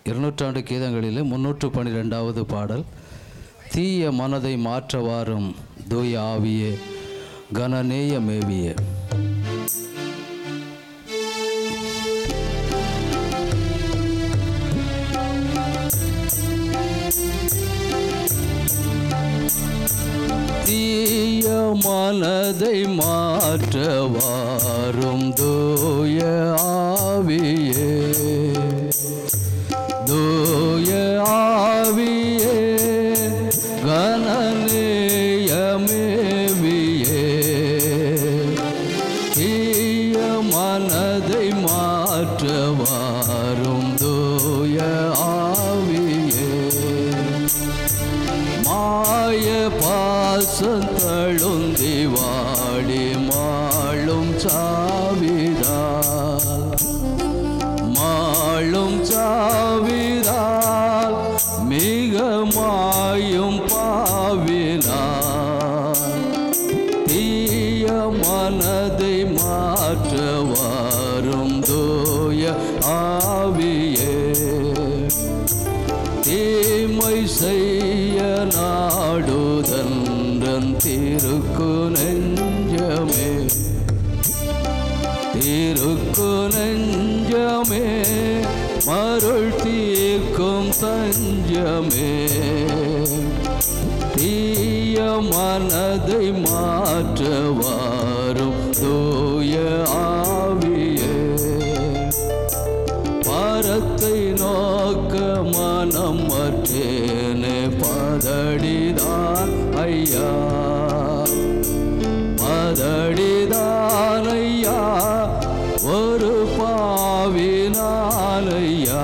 இருநூற்றாண்டு கீதங்களிலே முன்னூற்று பன்னிரெண்டாவது பாடல் தீய மனதை மாற்ற வாரும் தூய ஆவியே கனநேய மேவியே தீய மனதை மாற்ற வாரும் தூய ஆவியே தூய ஆவியே கனநேயமேவியே தீய மனதை மாற்ற வாரும் தூய ஆவியே மாய பாசம் தழுந்தி வாடி மாளும் சாவிதால் மாளும் சாவிதால் மிக மாயும் பாவினார் தீய மனதை மாற்ற வாரும் தூய ஆவியே தீமை செய்ய நாடுதன்றன் திருக்கு நெஞ்சமே திருக்கு நெஞ்சமே மருள் தீர்க்கும் தஞ்சமே தீய மனதை மாற்ற வாரும் தூய ஆவியே பரத்தை நோக்க மனம் மற்றேனே பதடிதான் ஐயா பதடிதான் ஐயா ஒரு பாவினான் ஐயா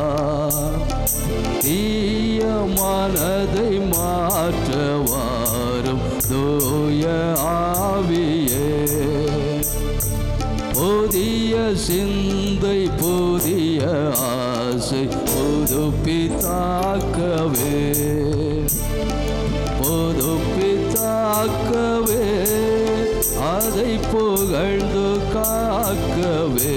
தீய மனதை மாற்ற வாரும் தூய ஆவியே புதிய சிந்தை புதிய ஆசை புதுப்பித்தாக்கவே புதுப்பித்தாக்கவே அதை புகழ்ந்து காக்கவே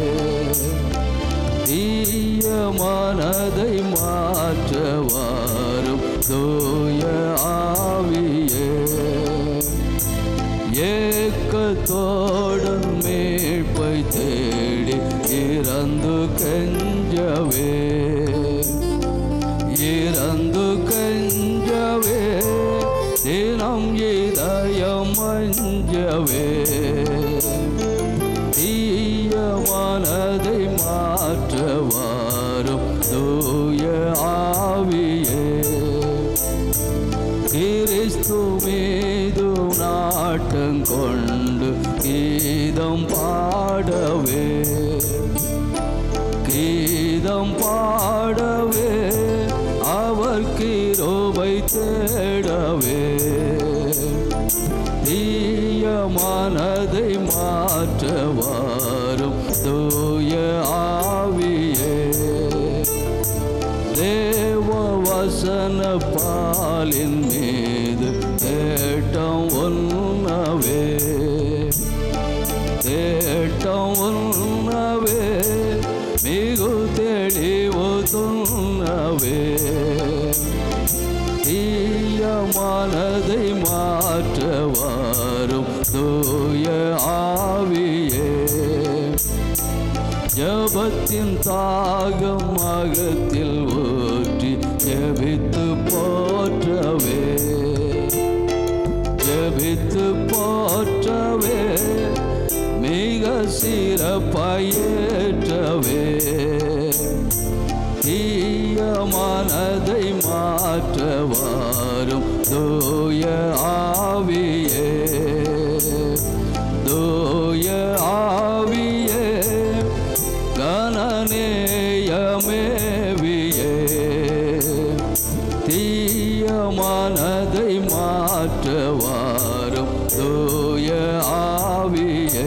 தீய மனதை மாற்ற வாரும் தூய ஆவியே ஏக்கத்தோடு மீட்பை தேடி இறந்து கெஞ்சவே இறந்து கெஞ்சவே தினம் இதயம் மஞ்சவே தீய மனதை மாற்ற வாரும் தூய ஆவியே கிறிஸ்து மீது நாட்டம் கொண்டு கீதம் பாடவே கீதம் பாடவே அவர் கிருபை தேடவே தீய மனதை மாற்ற வாரும் தூய ஆவியே தேவ வசன பாலின் மீது தேட்டம் ஒன்னவே தேட்டம் ஒன்னவே மிகு தெளிவு துன்னவே தீய மனதை மாற்ற வாரும் தூய ஆவியே ஜபத்தின் தாகம் அகத்தில் ஊற்றி ஜபித்து போற்றவே ஜபித்து போற்றவே மிக சிறப்பாயேற்றவே தீய மனதை மாற்ற வாரும் தூய ஆவியே தூய ஆவியே கனநேயமேவியே தீய மனதை மாற்ற வாரும் தூய ஆவியே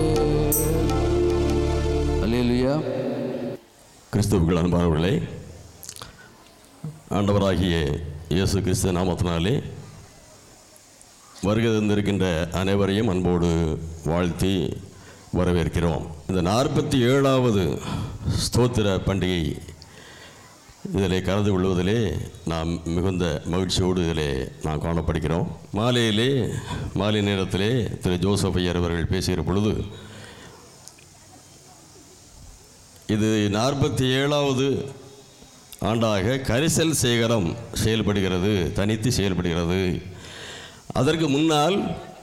அல்லேலூயா கிறிஸ்துவுக்குள் அன்பானவர்களே ஆண்டவராகிய இயேசு கிறிஸ்து நாமத்தினாலே வருகை தந்திருக்கின்ற அனைவரையும் அன்போடு வாழ்த்தி வரவேற்கிறோம் இந்த நாற்பத்தி ஏழாவது ஸ்தோத்திர பண்டிகை இதில் கலந்து கொள்வதிலே நாம் மிகுந்த மகிழ்ச்சியோடு இதில் நாம் காணப்படுகிறோம் மாலையிலே மாலை நேரத்திலே திரு ஜோசப் ஐயர் அவர்கள் பேசுகிற பொழுது இது நாற்பத்தி ஏழாவது ஆண்டாக கரிசல் சேகரம் செயல்படுகிறது தனித்து செயல்படுகிறது அதற்கு முன்னால்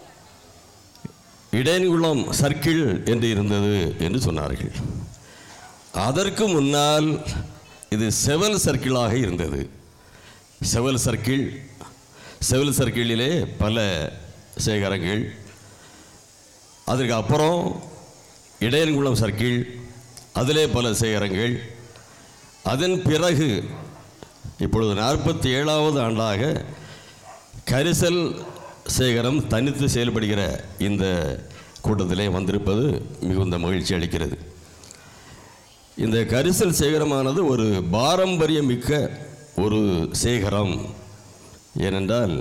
இடையன்குளம் சர்க்கிள் என்று இருந்தது என்று சொன்னார்கள் அதற்கு முன்னால் இது செவல் சர்க்கிளாக இருந்தது செவல் சர்க்கிள் செவல் சர்க்கிளிலே பல சேகரங்கள் அதற்கு அப்புறம் இடையன்குளம் சர்க்கிள் அதிலே பல சேகரங்கள் அதன் பிறகு இப்பொழுது நாற்பத்தி ஏழாவது ஆண்டாக கரிசல் சேகரம் தனித்து செயல்படுகிற இந்த கூட்டத்திலே வந்திருப்பது மிகுந்த மகிழ்ச்சி அளிக்கிறது இந்த கரிசல் சேகரமானது ஒரு பாரம்பரியமிக்க ஒரு சேகரம் ஏனென்றால்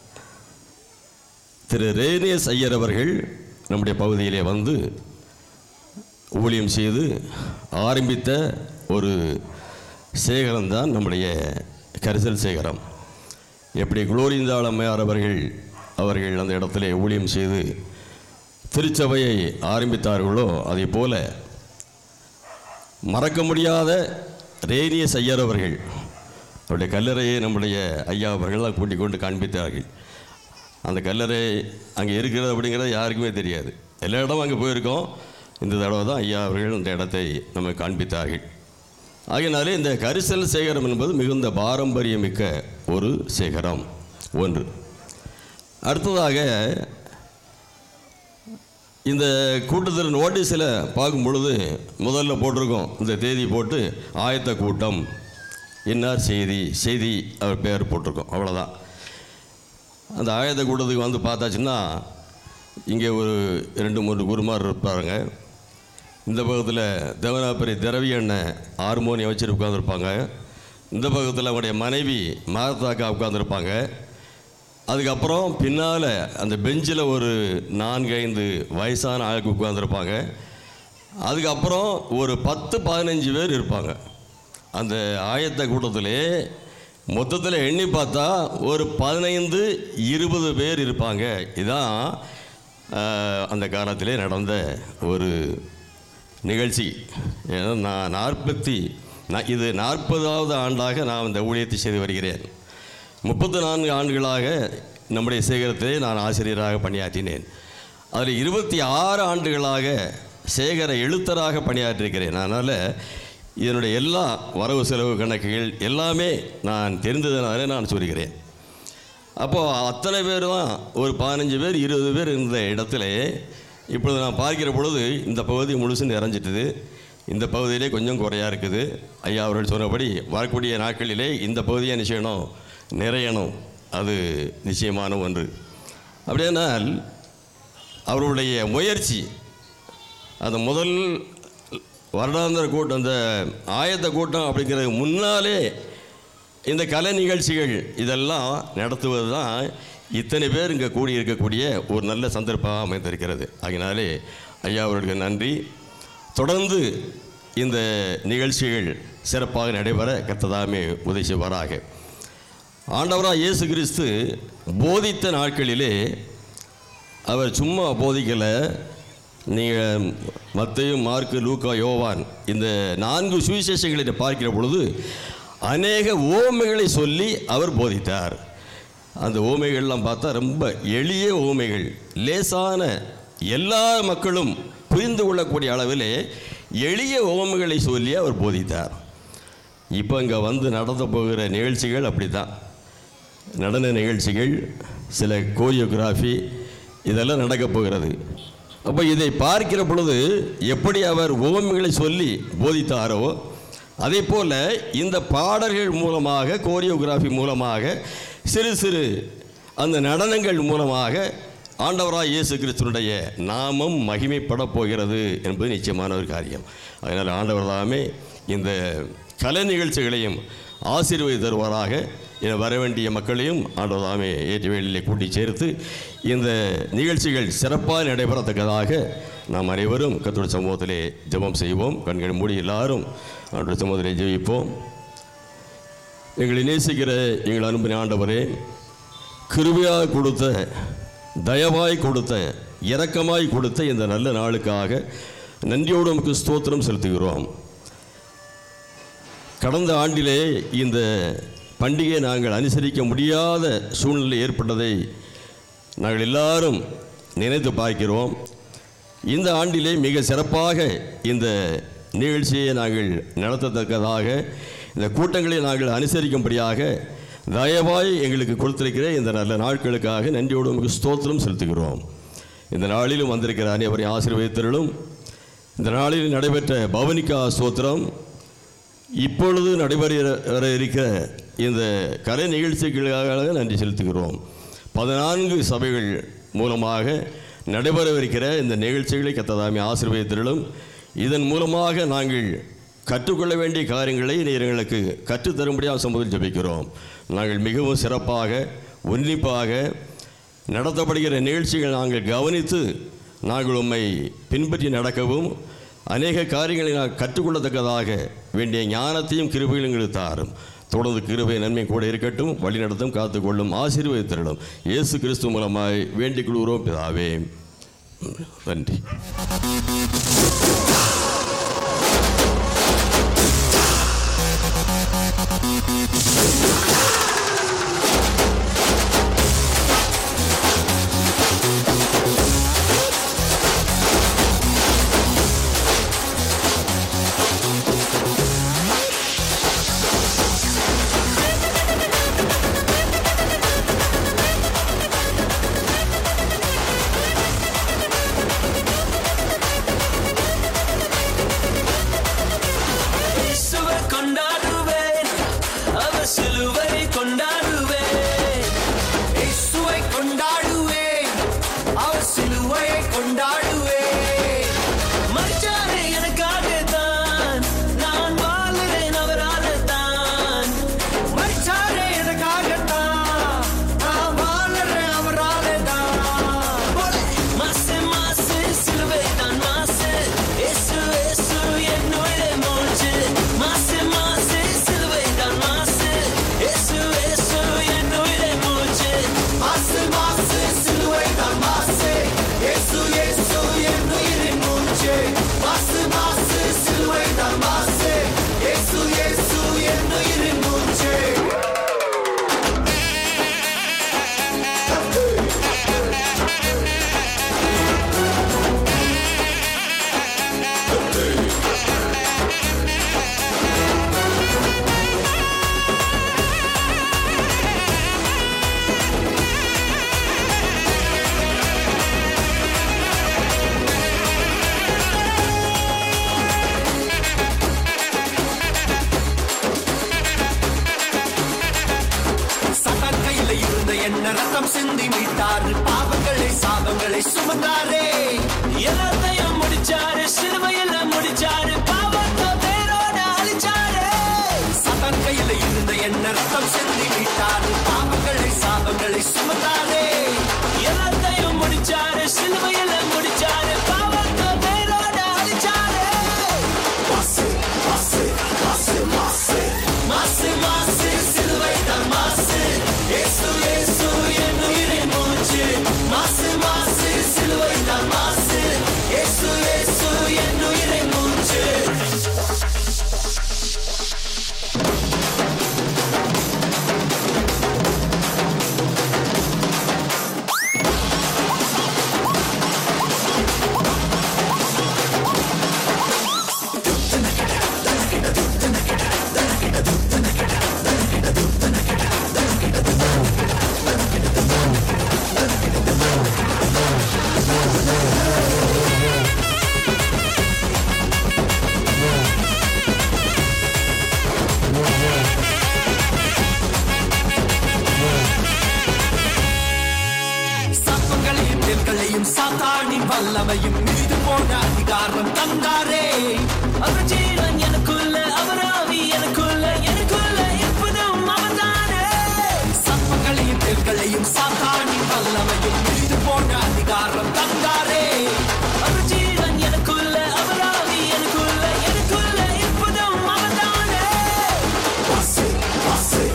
திரு ரேனியஸ் ஐயர் அவர்கள் நம்முடைய பகுதியிலே வந்து ஊழியம் செய்து ஆரம்பித்த ஒரு சேகரம்தான் நம்முடைய கரிசல் சேகரம் எப்படி குளோரிந்தாள் அம்மையார் அவர்கள் அவர்கள் அந்த இடத்திலே ஊழியம் செய்து திருச்சபையை ஆரம்பித்தார்களோ அதே போல மறக்க முடியாத ரேனியஸ் ஐயர் அவர்கள் அவருடைய கல்லறையை நம்முடைய ஐயா அவர்கள் தான் கூட்டிக் கொண்டு காண்பித்தார்கள் அந்த கல்லறை அங்கே இருக்கிறது அப்படிங்கிறது யாருக்குமே தெரியாது எல்லா இடமும் அங்கே போயிருக்கோம் இந்த தடவை தான் ஐயா அவர்கள் இந்த இடத்தை நமக்கு காண்பித்தார்கள் ஆகையினாலே இந்த கரிசல் சேகரம் என்பது மிகுந்த பாரம்பரியமிக்க ஒரு சேகரம் ஒன்று அடுத்ததாக இந்த கூட்டத்தில் நோட்டீஸில் பார்க்கும் பொழுது முதல்ல போட்டிருக்கோம் இந்த தேதி போட்டு ஆயத்த கூட்டம் இன்னார் செய்தி செய்தி அவர் பேர் போட்டிருக்கோம் அவ்வளோதான் அந்த ஆயத்த கூட்டத்துக்கு வந்து பார்த்தாச்சுன்னா இங்கே ஒரு ரெண்டு மூணு குருமார் இருப்பாருங்க இந்த பக்கத்தில் தேவனாபுரி திரவி எண்ணெய் ஹார்மோனியம் வச்சுட்டு உட்காந்துருப்பாங்க இந்த பக்கத்தில் அவங்களுடைய மனைவி மாரத்தாக்கா உட்காந்துருப்பாங்க அதுக்கப்புறம் பின்னால் அந்த பெஞ்சில் ஒரு நான்கு ஐந்து வயசான ஆளுக்கு உட்காந்துருப்பாங்க அதுக்கப்புறம் ஒரு பத்து பதினஞ்சு பேர் இருப்பாங்க அந்த ஆயத்த கூட்டத்திலே மொத்தத்தில் எண்ணி பார்த்தா ஒரு பதினைந்து இருபது பேர் இருப்பாங்க இதான் ஆஹ், அந்த காலத்திலே நடந்த ஒரு நிகழ்ச்சி ஏன்னா நான் நாற்பத்தி நான் இது நாற்பதாவது ஆண்டாக நான் இந்த ஊழியத்தை செய்து வருகிறேன் முப்பத்தி நான்கு ஆண்டுகளாக நம்முடைய சேகரத்திலே நான் ஆசிரியராக பணியாற்றினேன் அதில் இருபத்தி ஆறு ஆண்டுகளாக சேகர எழுத்தராக பணியாற்றிருக்கிறேன் அதனால் இதனுடைய எல்லா வரவு செலவு கணக்குகள் எல்லாமே நான் தெரிந்ததுனாலே நான் சொல்கிறேன் அப்போது அத்தனை பேர் தான் ஒரு பதினஞ்சு பேர் இருபது பேர் இருந்த இடத்துல இப்பொழுது நான் பார்க்கிற பொழுது இந்த பகுதி முழுசும் நிறைஞ்சிட்டுது இந்த பகுதியிலே கொஞ்சம் குறையாக இருக்குது ஐயா அவர்கள் சொன்னபடி வரக்கூடிய நாட்களிலே இந்த பகுதியை என்ன செய்யணும் நிறையணும் அது நிச்சயமான ஒன்று அப்படியானால் அவருடைய முயற்சி அந்த முதல் வருடாந்திர கூட்டம் அந்த ஆயத்த கூட்டம் அப்படிங்கிறது முன்னாலே இந்த கலை நிகழ்ச்சிகள் இதெல்லாம் நடத்துவது தான் இத்தனை பேர் இங்கே கூடியிருக்கக்கூடிய ஒரு நல்ல சந்தர்ப்பமாக அமைந்திருக்கிறது அதனாலே ஐயா அவர்களுக்கு நன்றி தொடர்ந்து இந்த நிகழ்ச்சிகள் சிறப்பாக நடைபெற கத்ததாமே உதவி செய்வாராக ஆண்டவராக இயேசு கிறிஸ்து போதித்த நாட்களிலே அவர் சும்மா போதிக்கலை நீங்கள் மத்தையும் மார்க்கு லூக்கா யோவான் இந்த நான்கு சுவிசேஷங்களை பார்க்கிற பொழுது அநேக ஓமைகளை சொல்லி அவர் போதித்தார் அந்த ஓமைகள்லாம் பார்த்தா ரொம்ப எளிய ஓமைகள் லேசான எல்லா மக்களும் புரிந்து கொள்ளக்கூடிய அளவிலே எளிய ஓமைகளை சொல்லி அவர் போதித்தார் இப்போ இங்கே வந்து நடத்த போகிற நிகழ்ச்சிகள் அப்படி தான் நடன நிகழ்ச்சிகள் சில கோரியோகிராஃபி இதெல்லாம் நடக்கப் போகிறது அப்போ இதை பார்க்கிற பொழுது எப்படி அவர் ஓமைகளை சொல்லி போதித்தாரோ அதே போல் இந்த பாடல்கள் மூலமாக கோரியோகிராஃபி மூலமாக சிறு சிறு அந்த நடனங்கள் மூலமாக ஆண்டவராக இயேசு கிறிஸ்துனுடைய நாமம் மகிமைப்பட போகிறது என்பது நிச்சயமான ஒரு காரியம் அதனால் ஆண்டவர் தாமே இந்த கலை நிகழ்ச்சிகளையும் ஆசீர்வதி தருவாராக என வர வேண்டிய மக்களையும் ஆண்டவர் தாமே ஏற்றுவேளிலே கூட்டி சேர்த்து இந்த நிகழ்ச்சிகள் சிறப்பாக நடைபெறத்தக்கதாக நாம் அனைவரும் கத்தோட சமூகத்திலே ஜெபம் செய்வோம் கண்கள் மூடி எல்லாரும் ஆண்டோட சமூகத்திலே ஜெபிப்போம் எங்களை நேசிக்கிற எங்கள் அனுப்பின ஆண்டவரே கிருபையாக கொடுத்த தயவாய் கொடுத்த இரக்கமாய் கொடுத்த இந்த நல்ல நாளுக்காக நன்றியோடு நமக்கு ஸ்தோத்திரம் செலுத்துகிறோம் கடந்த ஆண்டிலே இந்த பண்டிகையை நாங்கள் அனுசரிக்க முடியாத சூழ்நிலை ஏற்பட்டதை நாங்கள் எல்லாரும் நினைத்து பார்க்கிறோம் இந்த ஆண்டிலே மிக சிறப்பாக இந்த நிகழ்ச்சியை நாங்கள் நடத்தத்தக்கதாக இந்த கூட்டங்களை நாங்கள் அனுசரிக்கும்படியாக தயவாய் எங்களுக்கு கொடுத்திருக்கிற இந்த நல்ல நாட்களுக்காக நன்றியோடு உங்களுக்கு ஸ்தோத்திரம் செலுத்துகிறோம் இந்த நாளிலும் வந்திருக்கிற அனைவரையும் ஆசீர்வதித்தருளும் இந்த நாளில் நடைபெற்ற பவனிகா ஸ்தோத்திரம் இப்பொழுது நடைபெற வர இருக்கிற இந்த கலை நிகழ்ச்சிகளுக்காக நன்றி செலுத்துகிறோம் பதினான்கு சபைகள் மூலமாக நடைபெறவிருக்கிற இந்த நிகழ்ச்சிகளை கத்ததாமி ஆசீர்வதித்திரளும் இதன் மூலமாக நாங்கள் கற்றுக்கொள்ள வேண்டிய காரியங்களை நீர் எங்களுக்கு கற்றுத்தரும்படியாக சமூகத்தில் ஜெபிக்கிறோம் நாங்கள் மிகவும் சிறப்பாக உன்னிப்பாக நடத்தப்படுகிற நிகழ்ச்சிகள் நாங்கள் கவனித்து நாங்கள் உம்மை பின்பற்றி நடக்கவும் அநேக காரியங்களை நான் கற்றுக்கொள்ளத்தக்கதாக வேண்டிய ஞானத்தையும் கிருபையும் எங்களுக்கு தாரும் தொடர்ந்து கிருபை நன்மை கூட இருக்கட்டும் வழிநடத்தும் காத்துக்கொள்ளும் ஆசீர்வதித்திரளும் இயேசு கிறிஸ்து மூலமாய் வேண்டிக் கொள்கிறோம் பிதாவே நன்றி இயேசுவை கொண்டாடுவேன் அவர் சிலுவை கொண்டாடுவேன் இயேசுவை கொண்டாடுவேன் அவர் சிலுவையை கொண்டாடுவேன் மறிச்சாரே எனக்காக தான் நான் வாழுறேன் அவரால தான் மறிச்சாரே எனக்காக தான் நான் வாழுறேன் அவரால தான் மாசு மாசு சிலுவை தான் மாசு இயேசு இயேசு என்னுடைய மூச்சு மாசு மாசு சிலுவை தான் மாசு இயேசு இயேசு என்னுடைய மூச்சு மாசு மாசு சிலுவை தான் மாசு இயேசு இயேசு என்னுடைய மூச்சு மாசு மாசு சிலுவை தான் மாசு இயேசு இயேசு என்னுடைய மூச்சு சதான் கையில இருந்த என்ன ரத்தம் சிந்தி மீட்டாரு பாவங்களை சாபங்களை சுமந்தாரே எல்லாத்தையும் முடிச்சாரு சிலுவையில முடிச்சாரு பாவத்தை வேரோட அழிச்சாரு சதான் கையில இருந்த என்ன ரத்தம் சிந்தி மீட்டாரு பாவங்களை சாபங்களை சுமந்தாரே எல்லாத்தையும் முடிச்சாரு சிலுவையில முடிச்சாரு பாவத்தை வேரோட அழிச்சாரு மாசு மாசு மாசு மாசு மாசு மாசு சிலுவை தான் மாசு இயேசு இயேசு என் உயிரின் மூச்சு மாசு மாசு சிலுவை தான் மாசு இயேசு இயேசு என் உயிரின் மூச்சு சப்பங்களையும் நெற்களையும் சாத்தானின் வல்லமையும் மீது போன அதிகாரம் தந்தாரே அவர் ஜீவன் எனக்குள்ள அவர் ஆவி எனக்குள்ள எனக்குள்ள இருப்பதும் அவர்தானே சப்பங்களையும் நெற்களையும் சாத்தானின் வல்லமையும் மீது போன அதிகாரம் தந்தாரே அவர் ஜீவன் எனக்குள்ள அவர் ஆவி எனக்குள்ள எனக்குள்ள இருப்பதும் அவர்தானே மாசு மாசு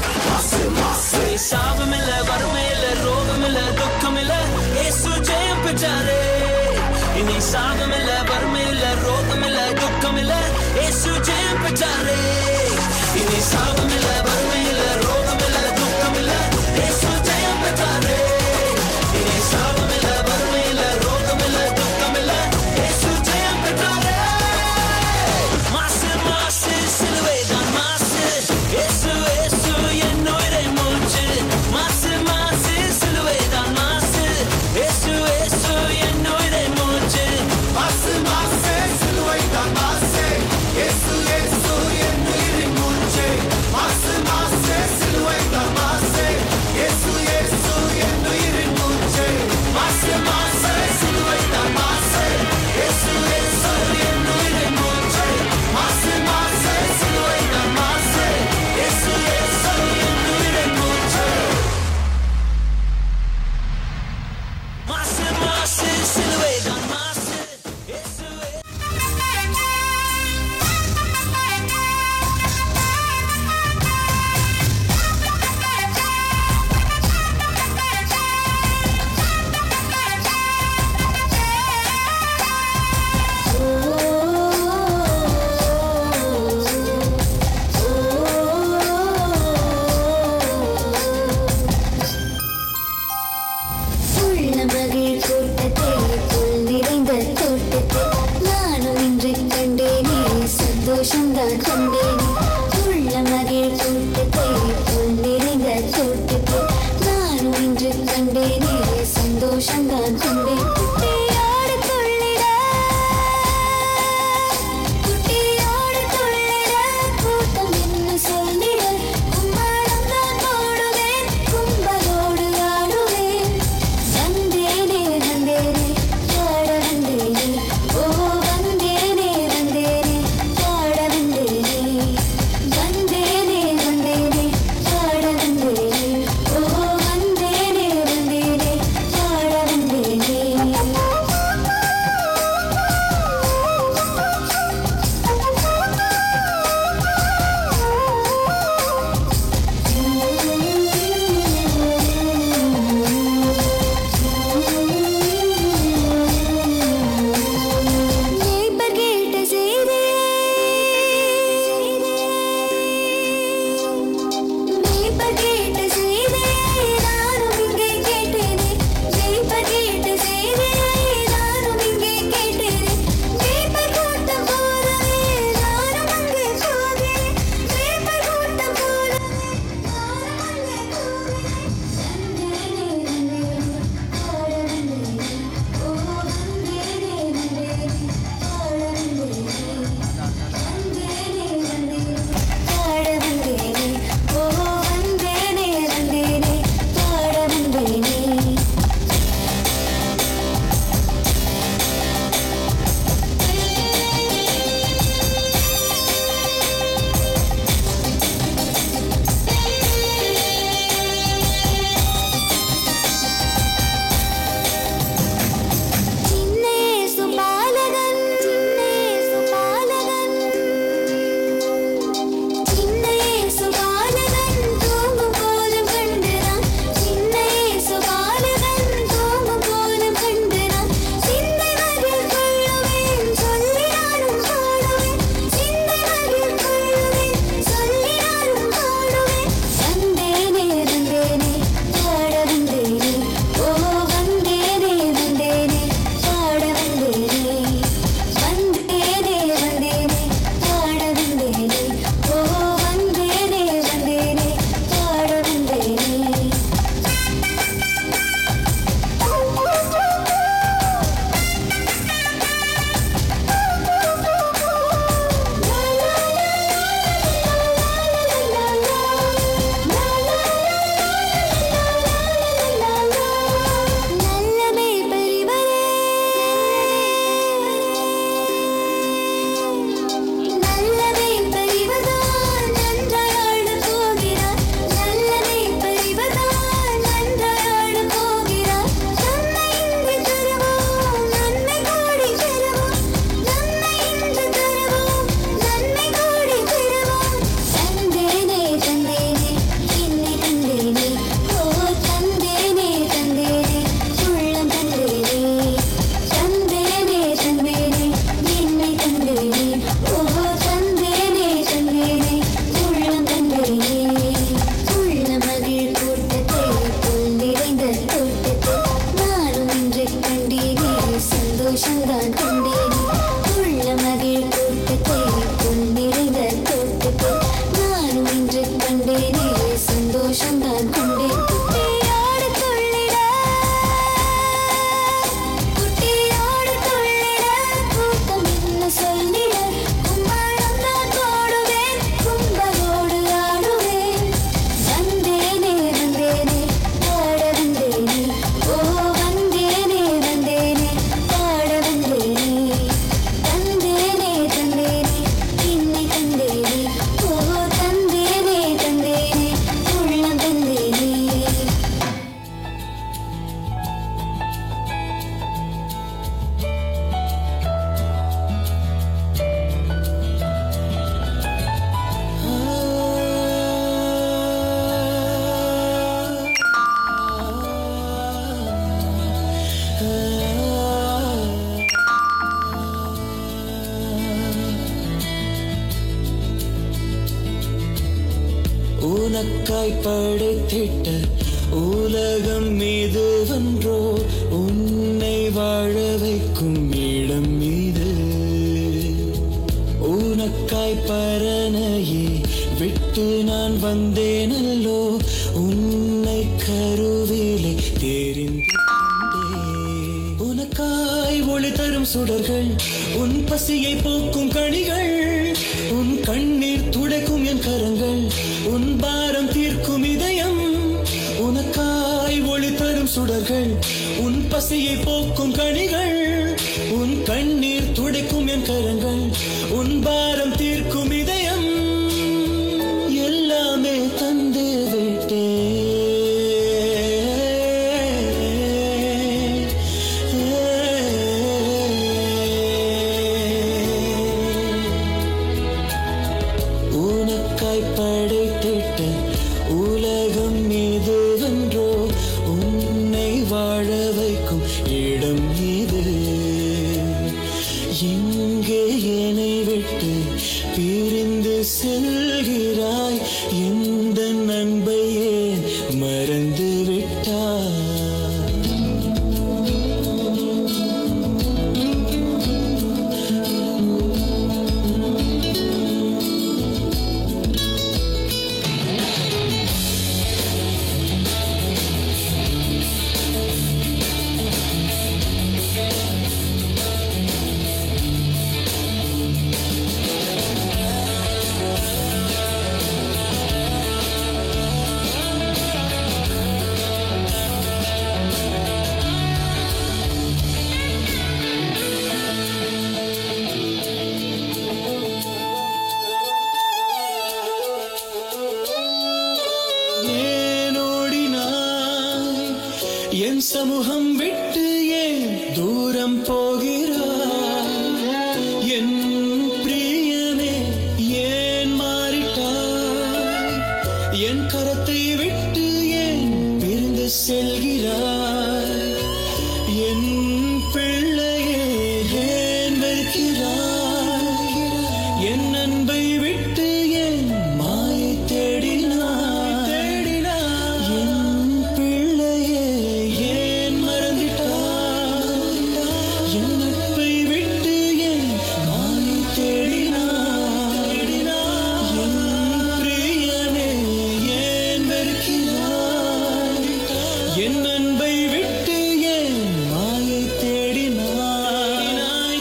சாபம் இல்ல வறுமை இல்ல ரோகம் இல்ல துக்கம் இல்ல இயேசு ஜெயம் பெற்றாரே இனி சாபம் இல்ல வறுமை இல்ல ரோகம் இல்ல துக்கம் இல்ல இயேசு ஜெயம் பெற்றாரே இனி சாபம் இல்ல வறுமை இல்ல ரோகம் இல்ல துக்கம் இல்ல இயேசு ஜெயம் பெற்றாரே மாசு மாசு சிலுவைதான் மாசு இயேசு இயேசு என் உயிரை மூச்சு மாசு மாசு சிலுவைதான் மாசு இயேசு இயேசு என் உயிரை மூச்சு மாசு மாசே சிலுவைதான் மாசே இயேசு இயேசு என் உயிரின் மூச்சே மாசு மாசே சிலுவைதான் மாசே இயேசு இயேசு என் உயிரின் மூச்சே மாசு மாசே சிலுவைதான் மாசே இயேசு இயேசு என் உயிரின் மூச்சே மாசு மாசே சிலுவைதான் மாசே இயேசு இயேசு என் உயிரின் மூச்சே மாசு மாசு சிலுவைதான் மாசு இயேசு இயேசு உள்ள மகிழ் கூட்டத்தை புல் நிறைந்த தோட்டத்தை நானும் இன்று கண்டேனே சந்தோஷம்தான் கொண்டேனே உள்ள மகிழ் கூட்டத்தை புல் நிறைந்த தோட்டத்தை நானும் இன்று கண்டேனே சந்தோஷம்தான் கொண்டேன் குட்டியோடு துள்ளிட குட்டியோடு துள்ளிட கூட்டம் என்ன சொல்லிட கும்மாளம் நான் போடுவேன் கும்பலோடு ஆடுவேன் வந்தேனே வந்தேனே பாட வந்தேனே ஓ வந்தேனே வந்தேனே பாட வந்தேனே வந்தேனே வந்தேனே உனக்காய் படைத்திட்ட உலகம் மீது வென்றோ உன்னை வாழ வைக்கும் இடம் மீது உனக்காய் பரணையே விட்டு நான் வந்தேனல்லோ உன்னை கருவிலே தெரிந்து உனக்காய் ஒளி தரும் சுடர்கள் உன் பசியை போக்கும் கனிகள் உன் கண்ணீர் துடைக்கும் என் கரங்கள் உன் பாரம் தீர்க்கும் இதயம் உனக்காய் ஒளி தரும் சுடர்கள் உன் பசியை போக்கும் கனிகள் உன் கண்ணீர் துடைக்கும் என் கரங்கள் உன் பாரம் தீர்க்கும் இதயம் எல்லாமே தந்து விட்டேன் உனக்காய் படைத்திட்ட உலகம் மீது வென்றோ உன்னை வாழ வைக்கும் இடம் இது எங்கே என்னை விட்டு பிரிந்து செல்கிறாய் எந்த நண்பையே மறந்து விட்டாய் ஏன் ஓடினாய் என் சமூகம் விட்டு ஏன் தூரம் போகிறாய் என் பிரியமே ஏன் மாறிட்டாய் என் கரத்தை விட்டு ஏன் பிரிந்து செல்கிறாய் என் பிள்ளையே ஏன் வெறுக்கிறாய் என் அன்பை விட்டு என் மாயை தேடினாய் தேடினாய் என் பிள்ளையே ஏன் மறந்துட்டாய் என் நட்பை விட்டு என் மாயை தேடினாய் என் பிரியமே ஏன் வெறுக்கிறாய் என் அன்பை விட்டு என் மாயை தேடினாய்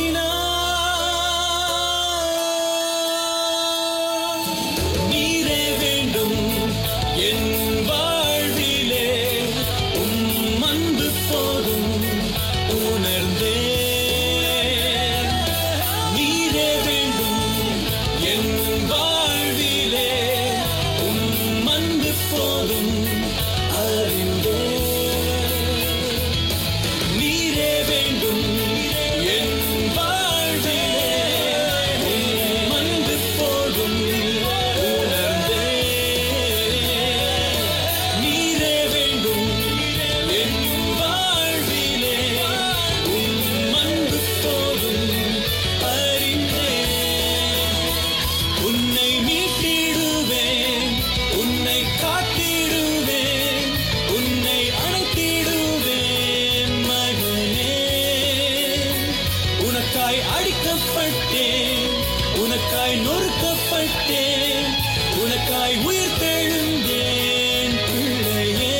தேடினாய் நீரே வேண்டும் என் வாழ்விலே உம் அன்பு போதும் உணர்ந்தே நீரே வேண்டும் என் வாழ்விலே உம் அன்பு போதும் அறிந்தே நீரே வேண்டும் என் வாழ்விலே உம் அன்பு போதும் உணர்ந்தே நீரே வேண்டும் என் வாழ்விலே உம் அன்பு போதும் அறிந்தே உன்னை மீட்டிடுவேன் உன்னை காத்திடுவேன் உன்னை அழைத்திடுவேன் மகனே உனக்காய் அடிக்கப்பட்டேன் உனக்காய் நொறுக்கப்பட்டேன் உனக்காய் உயிர் தெழுந்தேன் பிள்ளையே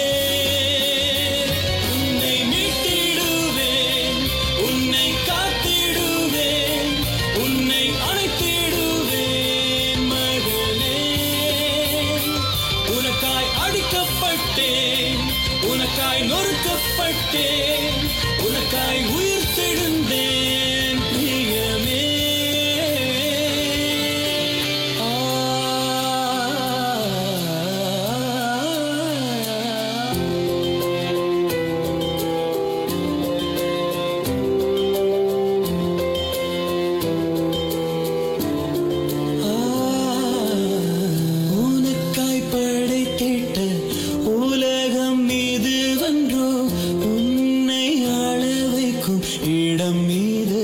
உன்னை மீட்டிடுவேன் உன்னை காத்திடுவேன் உன்னை அழைத்திடுவேன் மகனே உனக்காய் அடிக்கப்பட்டேன் உனக்காய் நொறுக்கப்பட்டேன் உனக்காய் உயிர் தெழுந்தேன் பிரியமே ஆ உனக்காய் படைத்திட்ட உலகம் மீது வென்றோ உன்னை ஆள வைக்கும் இடம் மீது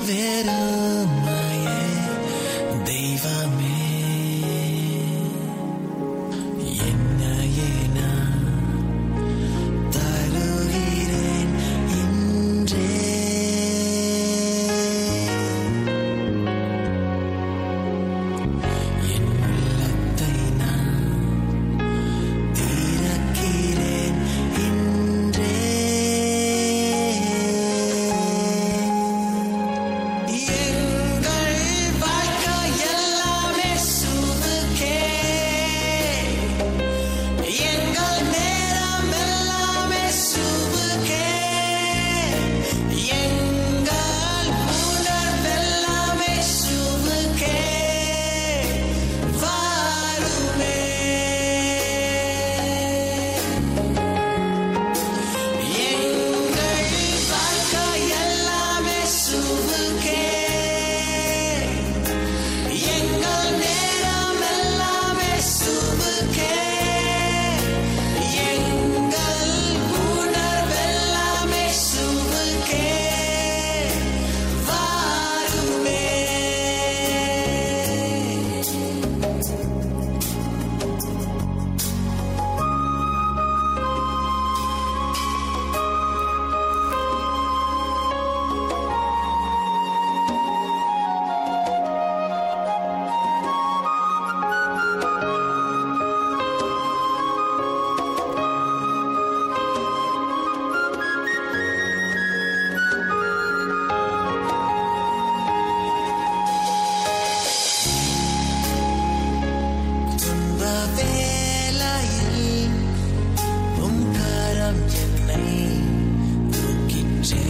வெறுமையே தெய்வமே என்னையே நான் தருகிறேன் இன்றே என் உள்ளத்தை நான் திறக்கிறேன் இன்றே எங்கள் வாழ்க்கை எல்லாமே சுதுக்கே எங்கள் நேரம் எல்லாமே சுதுக்கே எங்கள் உணர்வெல்லாமே சுதுக்கே வாருமே எங்கள் வாழ்க்கை எல்லாமே சுதுக்கே எங்கள் நேரம் எல்லாமே சுதுக்கே எங்கள் உணர்வெல்லாமே சுதுக்கே வாருமே துன்ப வேளையில் உம் கரம் என்னை தூக்கிற்றே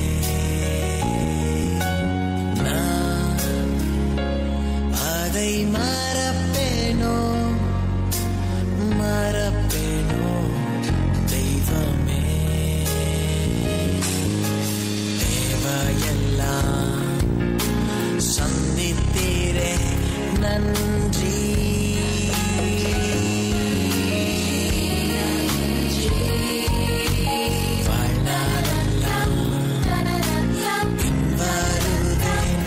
நான் அதை மறப்பேனோ மறப்பேனோ தெய்வமே தேவையெல்லாம் சந்தித்தீரே நன்றி வாழ்நாளெல்லாம் பின்வருவேன்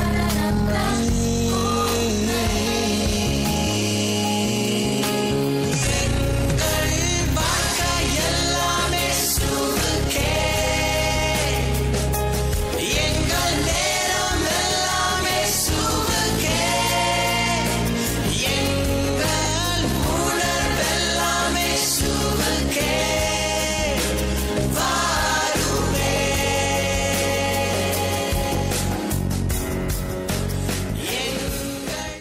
எங்கள் வாழ்க்கை எல்லாமே சுதுக்கே எங்கள் நேரம் எல்லாமே சுதுக்கே எங்கள் உணர்வெல்லாமே சுதுக்கே வாருமே எங்கள்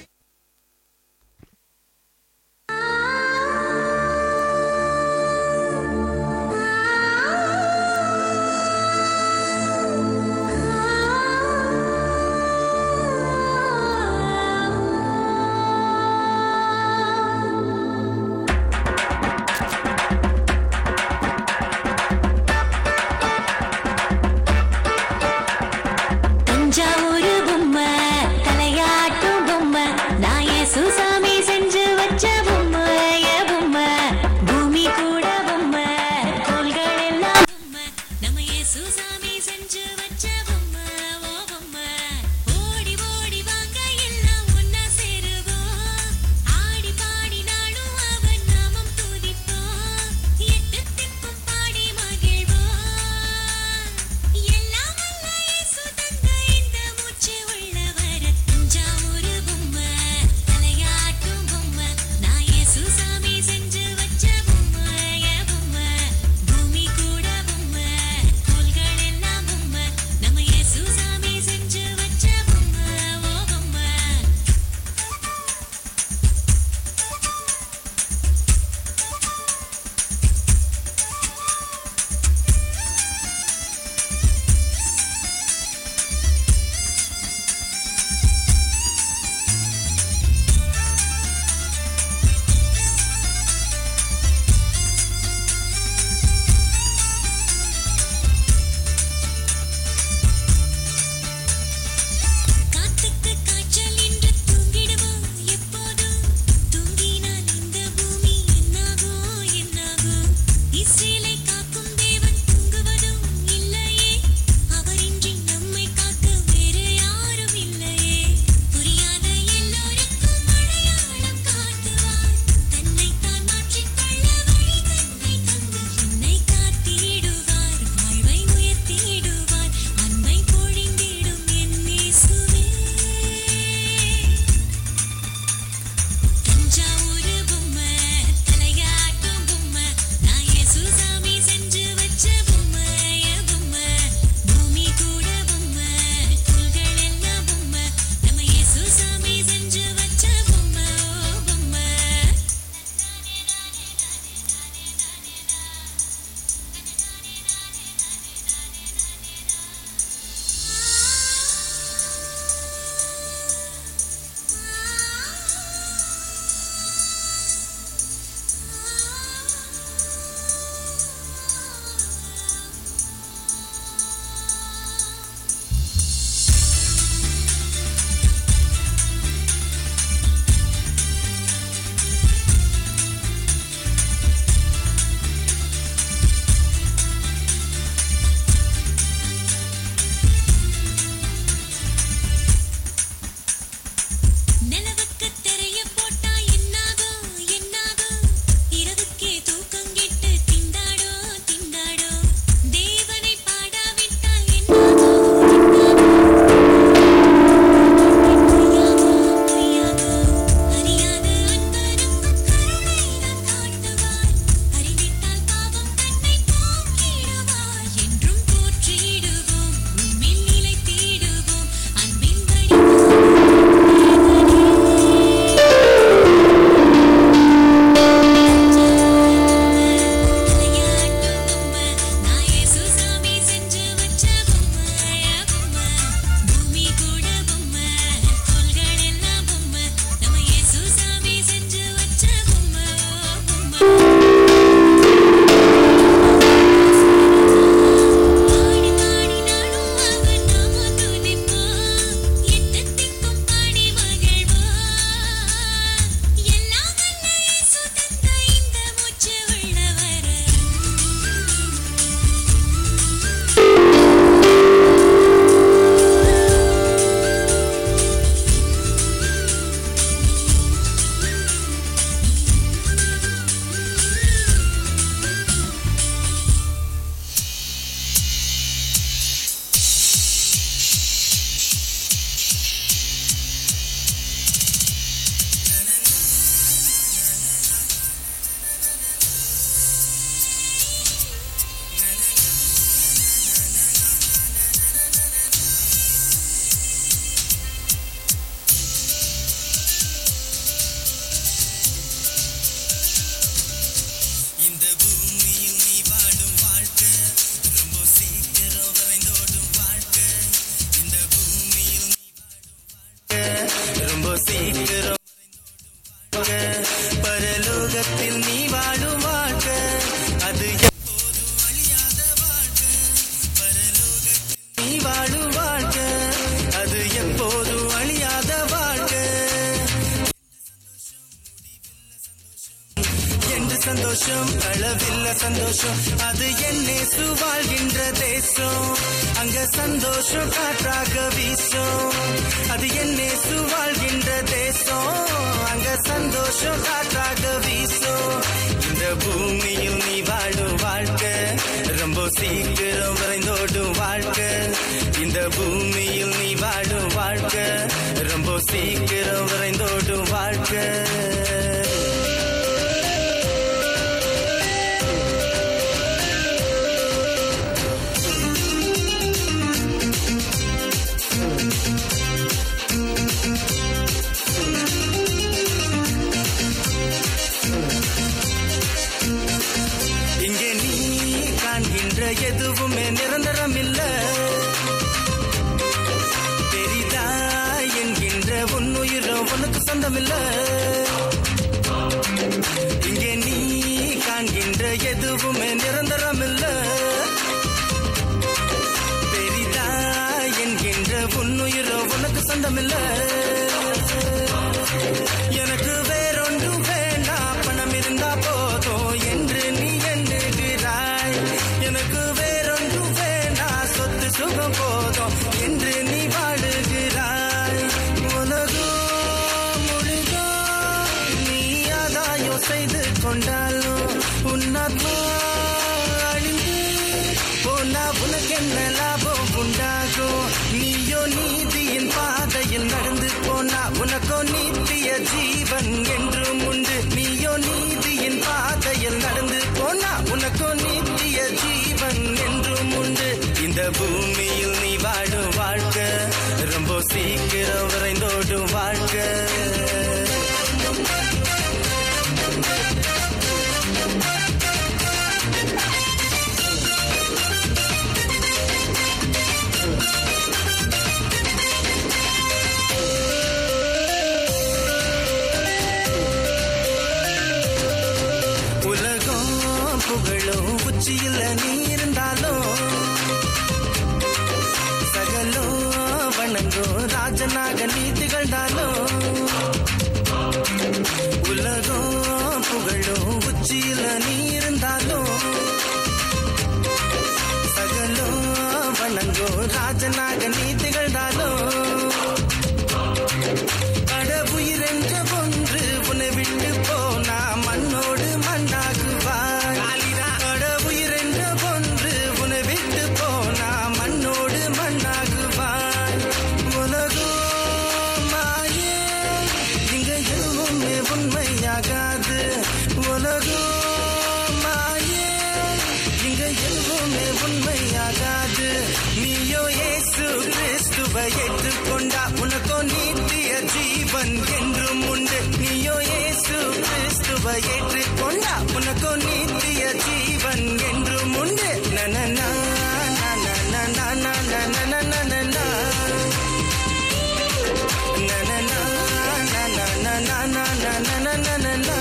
தஞ்சாவூரு பொம்மை தலையாட்டும் பொம்மை நான் சுசாமி செஞ்சு வச்ச பொம்மை என் பொம்மை பூமி கூட பொம்மை கோள்கள் எல்லாம் பொம்மை நம்ம சுசாமி செஞ்சு வச்ச பொம்மை ஓ பொம்மை ஓடி ஓடி வாங்க எல்லாம் ஒன்னா சேருவோம் ஆடி பாடி நாடும் அவன் நாமம் துதிப்போம் எட்டு திக்கும் பாடி மகிழ்வோம் எல்லாம் வல்ல இயேசு தந்த இந்த சந்தோஷம் அளவில்ல சந்தோஷம் அது என்னே வாழ்கின்ற தேசம் அங்க சந்தோஷம் காற்றாக வீசும் அது என்னே வாழ்கின்ற தேசம் அங்க சந்தோஷம் காற்றாக வீசும் இந்த பூமியில் நீ வாழும் வாழ்க்கை ரொம்ப சீக்கிரம் விரைந்தோடும் வாழ்க்கை இந்த பூமியில் நீ வாழும் வாழ்க்கை ரொம்ப சீக்கிரம் விரைந்தோடும் வாழ்க்கை இங்கே நீ காண்கின்ற எதுவுமே நிரந்தரம் இல்ல பெரிதா என்கின்ற உன்னுயிரோ உனக்கு சொந்தம் இல்ல இங்கே நீ காண்கின்ற எதுவுமே நிரந்தரம் இல்ல பெரிதா என்கின்ற உன்னுயிரோ உனக்கு சொந்தம் இல்ல எனக்கு வேறொன்றும் வேண்டாம் பணம் இருந்தா போதும் என்று நீ எண்ணுகிறாய் எனக்கு வேறொன்றும் வேண்டாம் சொத்து சுகம் போதும் என்று நீ வாழுகிறாய் உலகம் முழுதோ நீ ஆதாயம் செய்து கொண்டாலும் உன்னாத்மா அழிந்து போனா உனக்கு என்ன லாபம் உண்டாகும் நீயோ நீதியின் பாதையில் நடந்து போனா உனக்கோ நித்திய ஜீவன் என்றும் உண்டு நீயோ நீதியின் பாதையில் நடந்து போனா உனக்கோ நித்திய ஜீவன் என்றும் உண்டு இந்த பூமியில் நீ வாழும் வாழ்க்கை ரொம்ப சீக்கிரம் விரைந்தோடும் வாழ்க்கை உலகம் புகழும் உச்சியில் நீ இருந்தாலும் சகலோ வணங்கோ ராஜனாக நீ திகழ்ந்தாலும் உலகம் புகழும் உச்சியில் நீ இருந்தாலும் சகலோ வணங்கோ ராஜனாக நீ திகழ்ந்தாலும் கடவுயிர் என்ற ஒன்று உன்னை விட்டு போனா மண்ணோடு மண்ணாகுவாய் கடவுயிர் என்ற ஒன்று உன்னை விட்டு போனா மண்ணோடு மண்ணாகுவாய் உலகம் மாயே இங்க எதுவுமே உண்மையாகாது உலகம் மாயே இங்க எதுவுமே உண்மையாகாது நீயோ இயேசு கிறிஸ்துவை ஏற்றுக்கொண்டா உனக்கோ நித்திய ஜீவன் என்றும் உண்டு நீயோ இயேசு கிறிஸ்துவை ஏற்றுக்கொண்டா உனக்கோ நித்திய ஜீவன் என்றும் உண்டு நனனா நனனா நனனா நனனா நனனா நனனா நனனா நனனா நனனா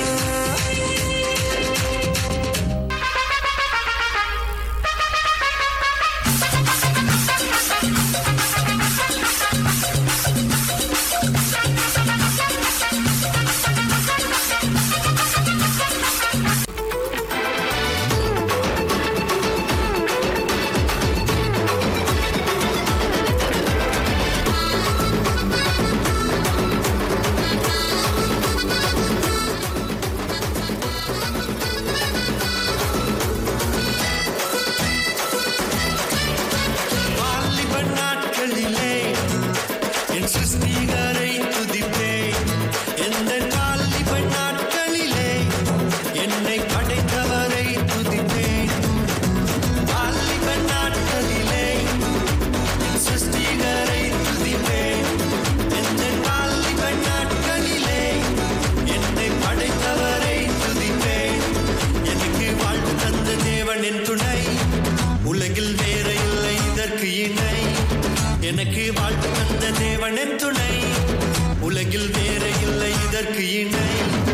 வாலிப நாட்களிலே என் சிருஷ்டிகரை துதிப்பேன் எந்த வாலிப நாட்களிலே என்னை படைத்தவரை துதிப்பேன் வாலிப நாட்களிலே என் சிருஷ்டிகரை துதிப்பேன் எந்த வாலிப நாட்களிலே என்னை படைத்தவரை துதிப்பேன் எனக்கு வாழ்வு தந்த தேவன் என் துணை உலகில் வேற இல்லை இதற்கு இணை எனக்கு வாழ்வு தந்த தேவன் என் துணை உலகில் வேற இல்லை இதற்கு இணை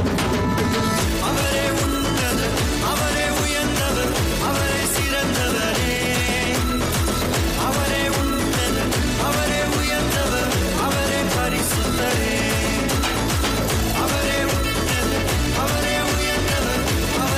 அவரே உன்னதர் அவரே உயர்ந்தவர் அவரே சிறந்தவரே அவரே உன்னதர் அவரே உயர்ந்தவர் அவரே பரிசுத்தரே அவரே உன்னதர் அவரே உயர்ந்தவர்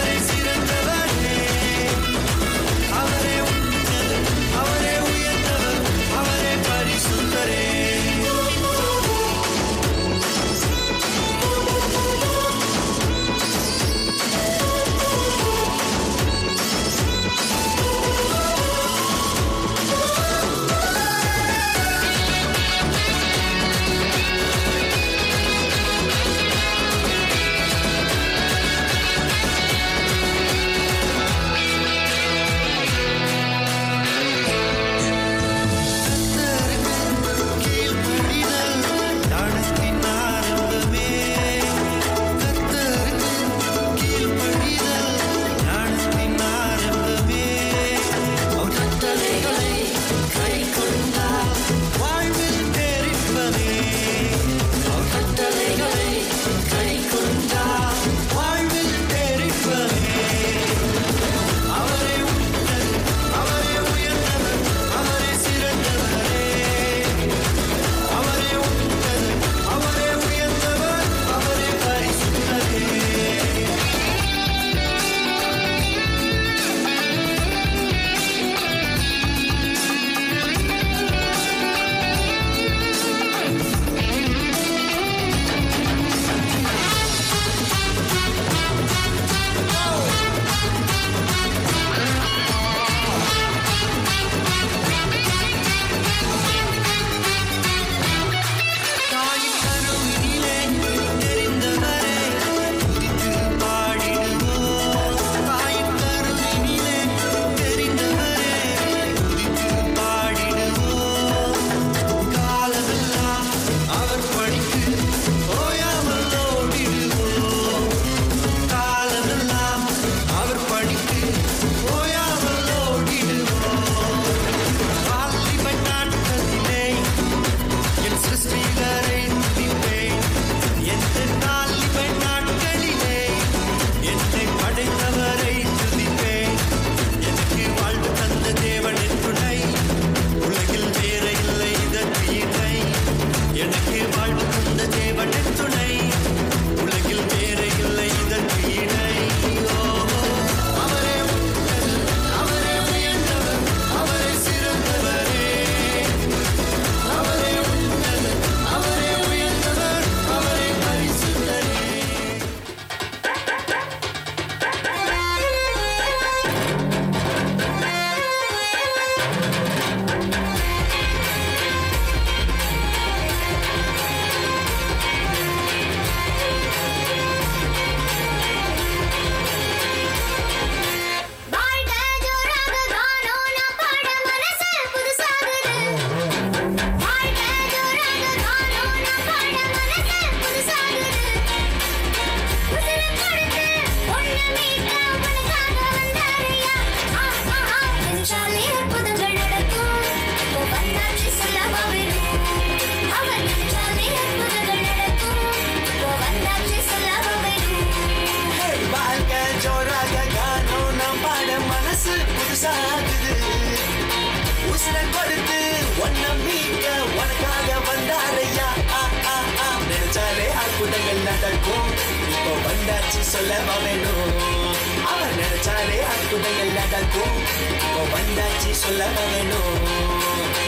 நடக்கும் இப்போ வந்தாச்சு சொல்லவா வேணும் அவர் நினைச்சாலே அற்புதங்கள் நடக்கும் இப்போ வந்தாச்சு சொல்லவா வேணும்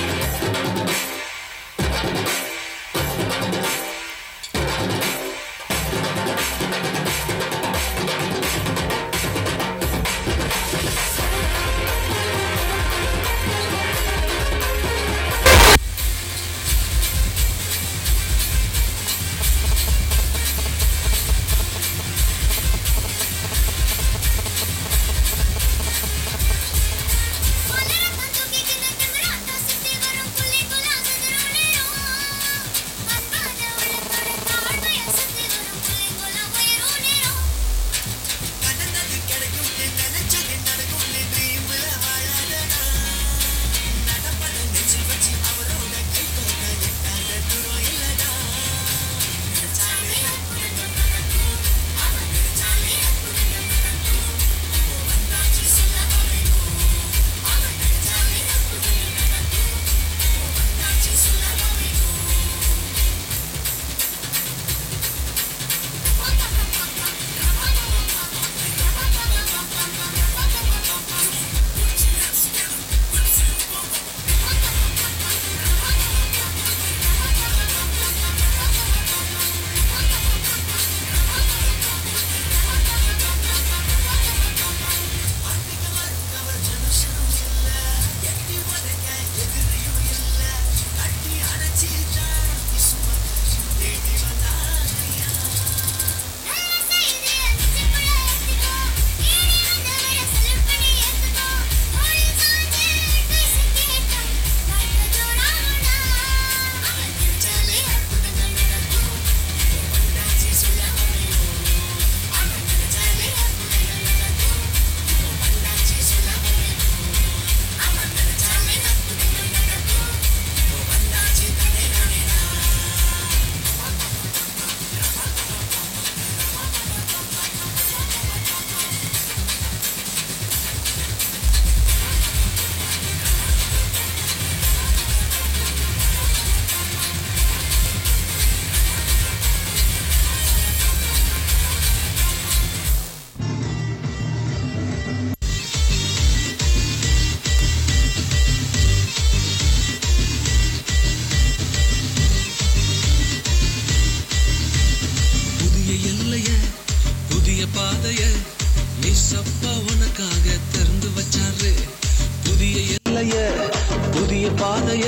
புதிய எல்லைய புதிய பாதைய ஏசப்பா உனக்காக திறந்து வச்சாரு புதிய எல்லைய புதிய பாதைய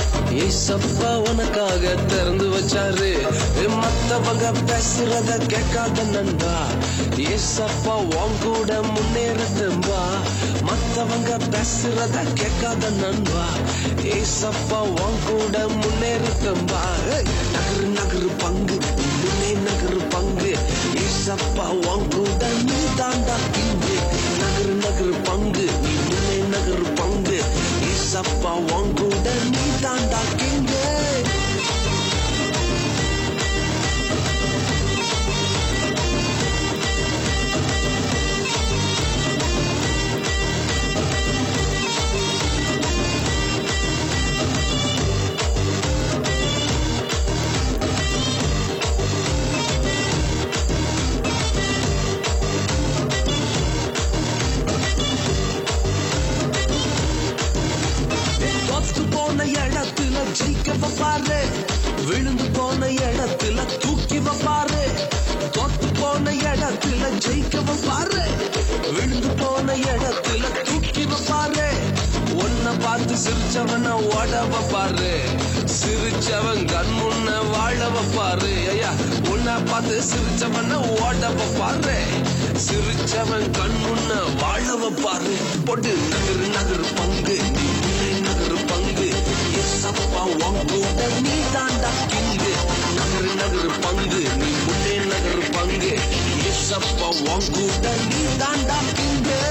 ஏசப்பா உனக்காக திறந்து வச்சாரு மத்தவங்க பேசுறத கேட்காத நண்பா ஏசப்பா உன் கூட முன்னேறட்டும்பா மத்தவங்க பேசுறத கேட்காத நண்பா ஏசப்பா உன் கூட முன்னேறட்டும்பா ஏய், நகரு நகரு பங்கு முன்னே நகரு பங்கு ஏசப்பா உன் கூட நீ தாண்டா கிங்கு நகரு நகரு பங்கு நீ முன்னே நகரு பங்கு ஏசப்பா உன் கூட நீ தாண்டா கிங்கு தோத்து போன இடத்துல ஜெயிக்க வைப்பாரு விழுந்து போன இடத்துல தூக்கி வைப்பாரு தோத்து போன இடத்துல ஜெயிக்க வைப்பாரு விழுந்து போன இடத்துல தூக்கி வைப்பாரு உன்னை பார்த்து சிரிச்சவன ஓட வைப்பாரு சிரிச்சவன் கண் முன்ன வாழ வைப்பாரு ஐயா உன்னை பார்த்து சிரிச்சவன ஓட வைப்பாரு சிரிச்சவன் கண் முன்ன வாழ வைப்பாரு போட்டு நகரு நகரு பங்கு நீ முன்னே நகரு பங்கு எஸ்அப்பா உங்கூட நீ தாண்டா கிங்கு நகரு நகரு பங்கு நீ முன்னே நகரு பங்கு எஸ்அப்பா உங்கூட நீ தாண்டா கிங்கு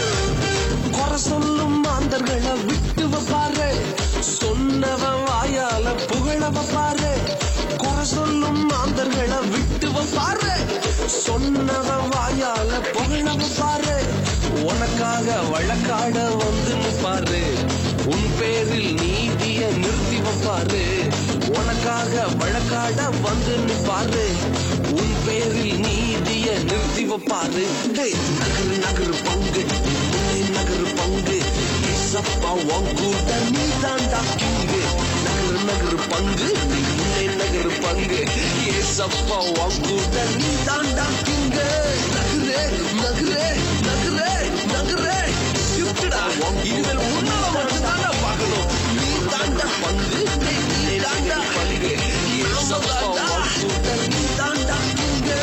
குறை சொல்லும் மாந்தர்களை விட்டு வைப்பாரு சொன்னவன் வாயால உன்னை புகழவ பாரு உனக்காக வழக்காட வந்து நிப்பாரு உன் பேரில் நீதிய நிறுத்தி வைப்பாரு உனக்காக வழக்காட வந்து நிப்பாரு உன் பேரில் நீதிய நிறுத்தி வைப்பாரு ஹே, நகரு நகரு பங்கு முன்னே நகரு பங்கு ஏசப்பா உன் கூட நீ தாண்டா கிங்கு நகரு நகரு பங்கு முன்னே நகரு பங்கு ஏசப்பா உன் கூட நீ தாண்டா கிங்கு நகரே நகரே நகரே நகரே ஷிஃப்டடா இனிமேல் உன்னால மட்டும் தாண்டா பார்க்கணும் நீ தாண்டா பங்கு நீ தாண்டா பங்கு ஏசப்பா உன் கூட நீ தாண்டா கிங்கு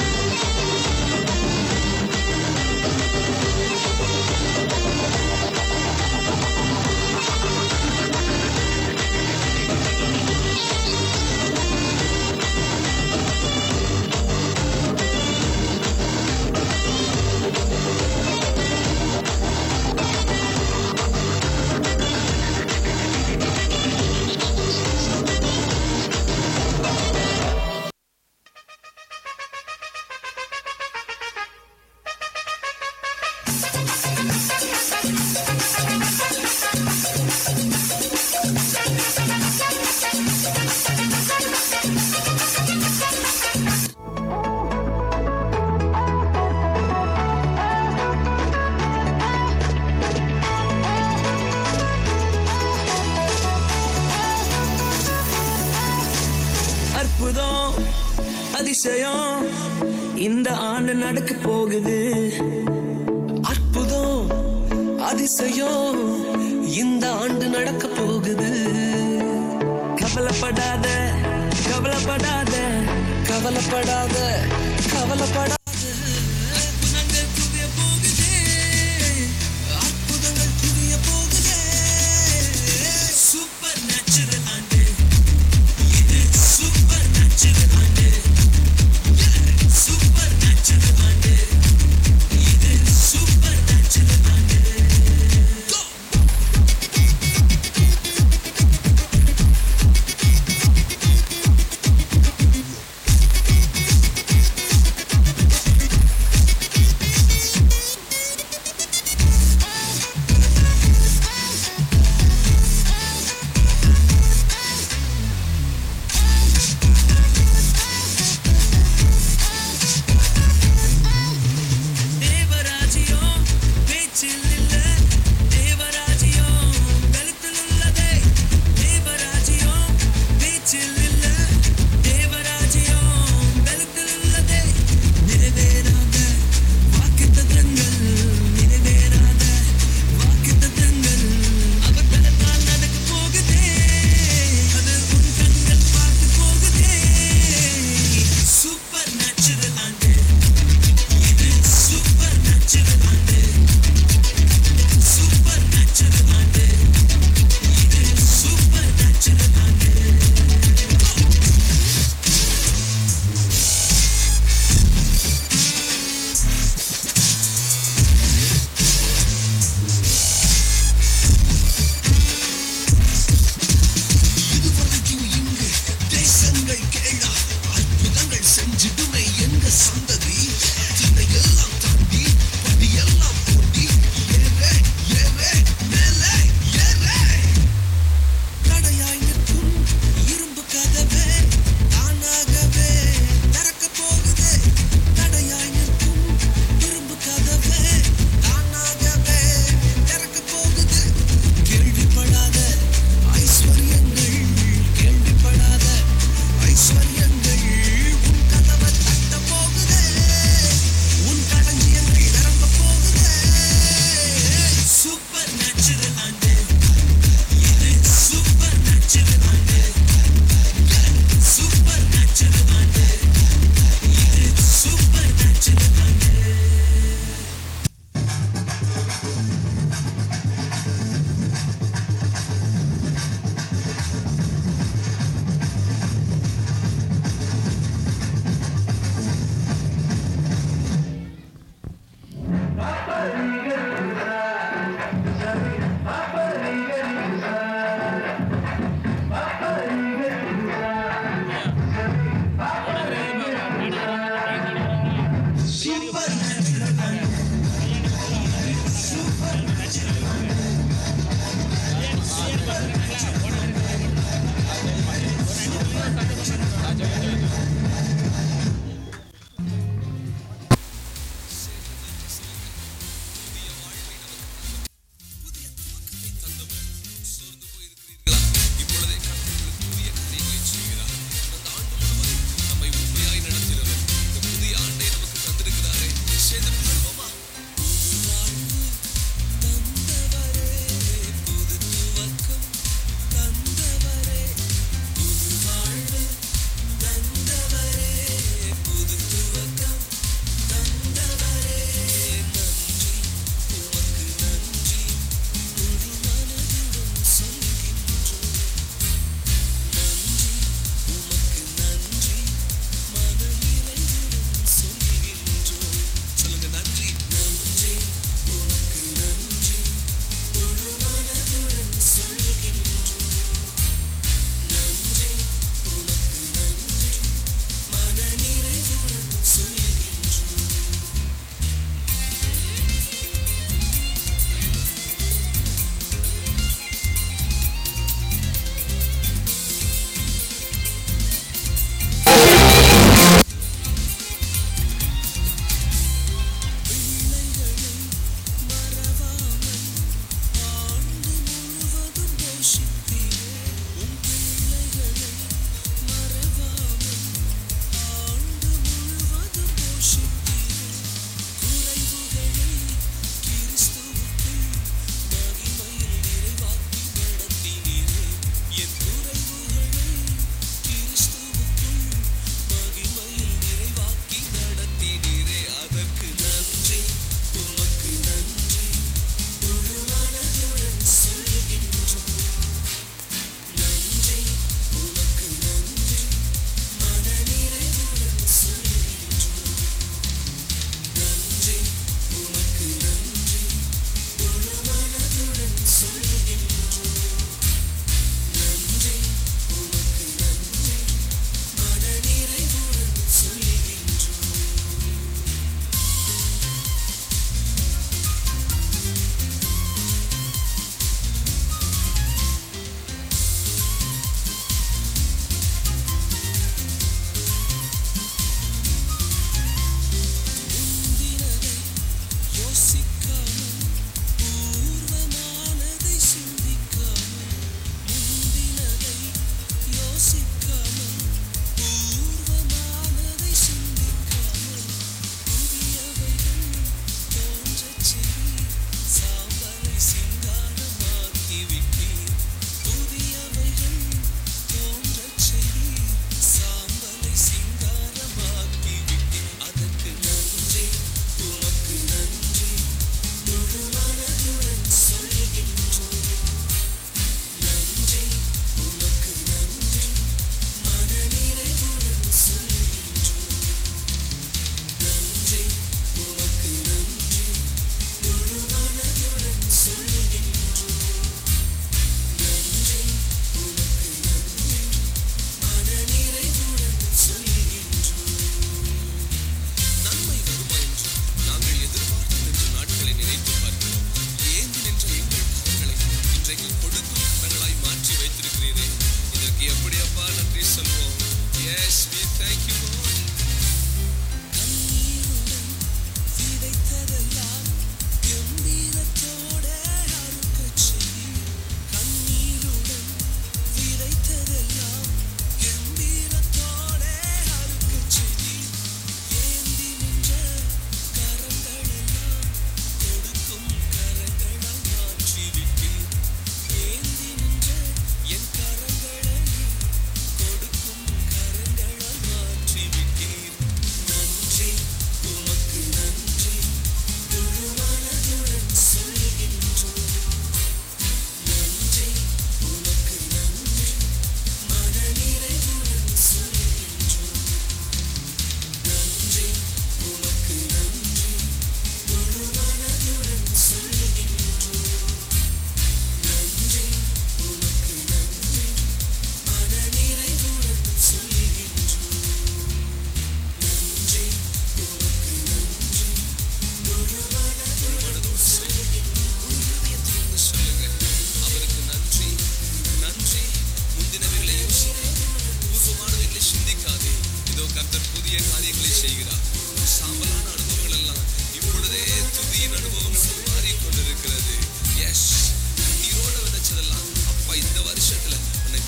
அற்புதம் அதிசயம் இந்த ஆண்டு நடக்க போகுது அற்புதம் அதிசயம் இந்த ஆண்டு நடக்க போகுது கவலைப்படாத கவலைப்படாத கவலைப்படாத கவலைப்படாத அற்புதங்கள் குவிய போகுது அற்புதங்கள் குவிய போகுது சூப்பர் நேச்சுரல் ஆண்டு இது சூப்பர் நேச்சுரல் ஆண்டு சூப்பர் நேச்சுரல் ஆண்டு இது சூப்பர் நேச்சுரல் ஆண்டு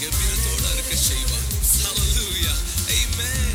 கம்பீரத்தோடு இருக்க செய்வார் Hallelujah. Amen.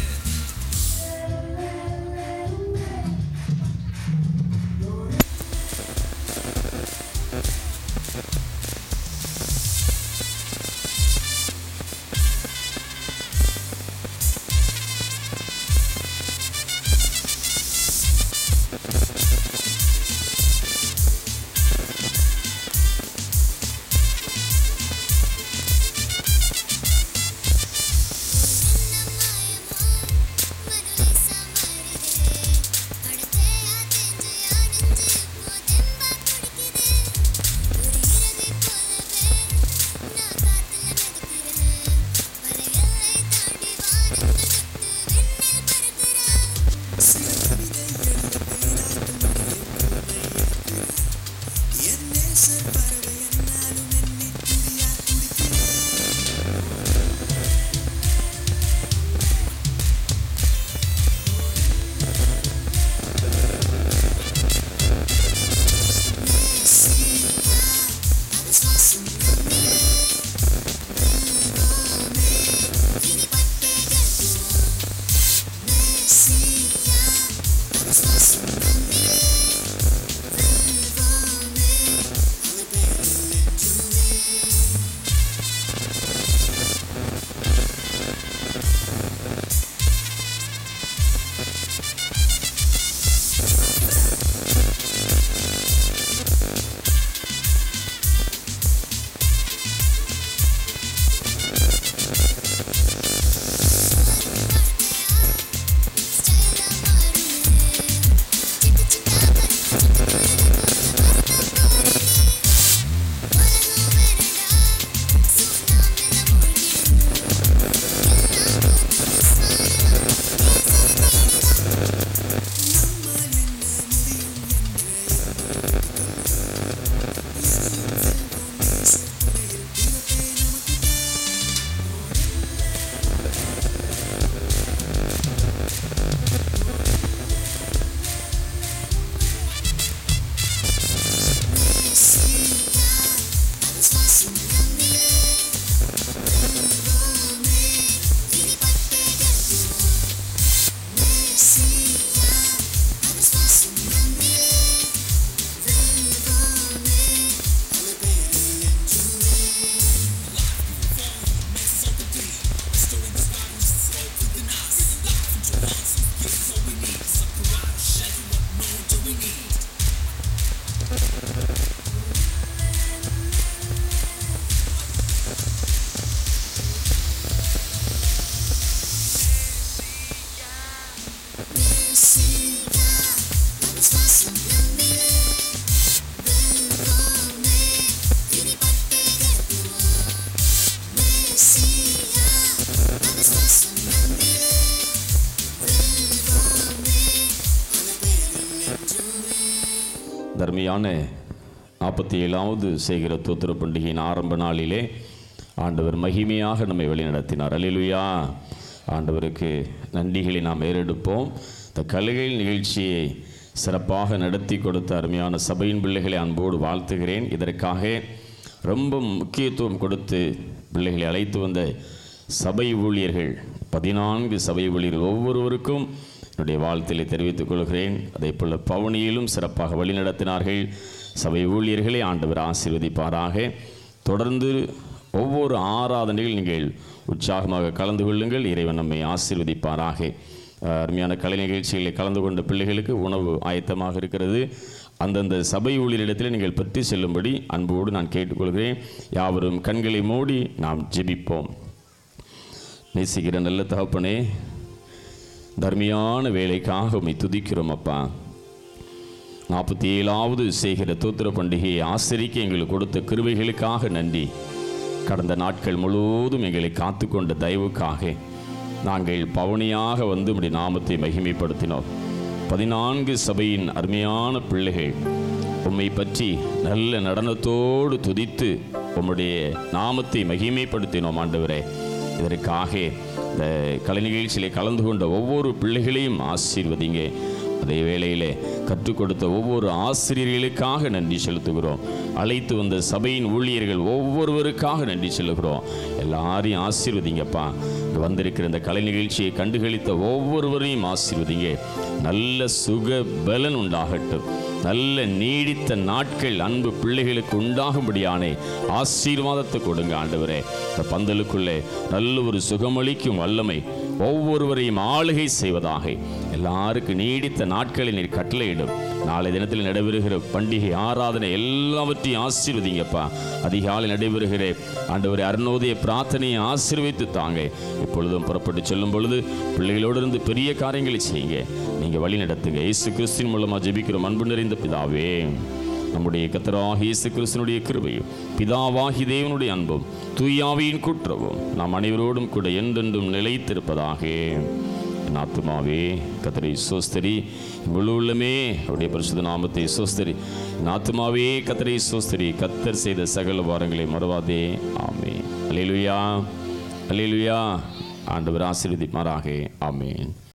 தர்மியான நாற்பத்தி ஏழாவது செய்கிற தூத்திர பண்டிகையின் ஆரம்ப நாளிலே ஆண்டவர் மகிமையாக நம்மை வழிநடத்தினார் அல்லேலூயா ஆண்டவருக்கு நன்றிகளை நாம் ஏறெடுப்போம் இந்த கலுகை நிகழ்ச்சியை சிறப்பாக நடத்தி கொடுத்த அருமையான சபையின் பிள்ளைகளை அன்போடு வாழ்த்துகிறேன் இதற்காக ரொம்ப முக்கியத்துவம் கொடுத்து பிள்ளைகளை அழைத்து வந்த சபை ஊழியர்கள் பதினான்கு சபை ஊழியர்கள் ஒவ்வொருவருக்கும் என்னுடைய வாழ்த்திலை தெரிவித்துக் கொள்கிறேன் அதே போல் பவனியிலும் சிறப்பாக வழிநடத்தினார்கள் சபை ஊழியர்களை ஆண்டவர் ஆசீர்வதிப்பாராக தொடர்ந்து ஒவ்வொரு ஆராதனையில் நீங்கள் உற்சாகமாக கலந்து கொள்ளுங்கள் இறைவன் நம்மை ஆசீர்வதிப்பாராக அஹ், அருமையான கலை நிகழ்ச்சிகளில் கலந்து கொண்ட பிள்ளைகளுக்கு உணவு ஆயத்தமாக இருக்கிறது அந்தந்த சபை ஊழியரிடத்தில் நீங்கள் பற்றி செல்லும்படி அன்போடு நான் கேட்டுக்கொள்கிறேன் யாவரும் கண்களை மூடி நாம் ஜெபிப்போம் நேசிக்கிற நல்ல தகப்பனே தர்மியான வேலைக்காக உம்மை துதிக்கிறோம் அப்பா நாற்பத்தி ஏழாவது செய்கிற தூத்திர பண்டிகையை ஆசிரிக்க எங்களுக்கு கொடுத்த கிருபைகளுக்காக நன்றி கடந்த நாட்கள் முழுவதும் எங்களை காத்துக்கொண்ட தயவுக்காக நாங்கள் பவனியாக வந்து உம்முடைய நாமத்தை மகிமைப்படுத்தினோம் பதினான்கு சபையின் அருமையான பிள்ளைகள் உம்மை பற்றி நல்ல நடனத்தோடு துதித்து உம்முடைய நாமத்தை மகிமைப்படுத்தினோம் ஆண்டவரே இதற்காக இந்த கலை நிகழ்ச்சியிலே கலந்து கொண்ட ஒவ்வொரு பிள்ளைகளையும் ஆசீர்வதிங்க அதே வேளையிலே கற்றுக் கொடுத்த ஒவ்வொரு ஆசிரியர்களுக்காக நன்றி செலுத்துகிறோம் அழைத்து வந்த சபையின் ஊழியர்கள் ஒவ்வொருவருக்காக நன்றி செலுகிறோம் எல்லாரையும் ஆசீர்வதிங்கப்பா இங்கே வந்திருக்கிற இந்த கலை நிகழ்ச்சியை கண்டுகளித்த ஒவ்வொருவரையும் ஆசீர்வதிங்க நல்ல சுக பலன் உண்டாகட்டும் நல்ல நீடித்த நாட்கள் அன்பு பிள்ளைகளுக்கு உண்டாகும்படியானே ஆசீர்வாதத்தை கொடுங்க ஆண்டவரே இந்த பந்தலுக்குள்ளே நல்ல ஒரு சுகமளிக்கும் வல்லமை ஒவ்வொருவரையும் ஆளுகை செய்வதாக எல்லாருக்கும் நீடித்த நாட்களை நீர் கட்டளையிடும் நாளை தினத்தில் நடைபெறுகிற பண்டிகை ஆராதனை எல்லாவற்றையும் ஆசீர்வதிங்கப்பா அதிகாலை நடைபெறுகிற ஆண்டவரை அருணோதய பிரார்த்தனையை ஆசீர்வைத்து தாங்க இப்பொழுதும் புறப்பட்டு செல்லும் பொழுது பிள்ளைகளோடு இருந்து பெரிய காரியங்களை செய்யுங்க நீங்கள் வழி நடத்துங்க இயேசு கிறிஸ்தின் மூலமாக ஜெபிக்கிறோம் அன்பு நிறைந்த பிதாவே நம்முடைய கத்தராக இயேசு கிறிஸ்தனுடைய கிருபையும் பிதாவாகி தேவனுடைய அன்பும் தூயாவியின் குற்றவும் நாம் அனைவரோடும் கூட என்றென்றும் நிலைத்திருப்பதாக என் ஆத்துமாவே கத்தரை சோஸ்தரி முழு உள்ளமே அவருடைய பரிசுத்த நாமத்தை சோஸ்தரி என் ஆத்துமாவே கத்தரை சோஸ்தரி கத்தர் செய்த சகல வாரங்களை மறவாதே ஆமே அலையிலுயா அலையிலுயா ஆண்டவர் ஆசீர்வதிப்பாராக ஆமேன்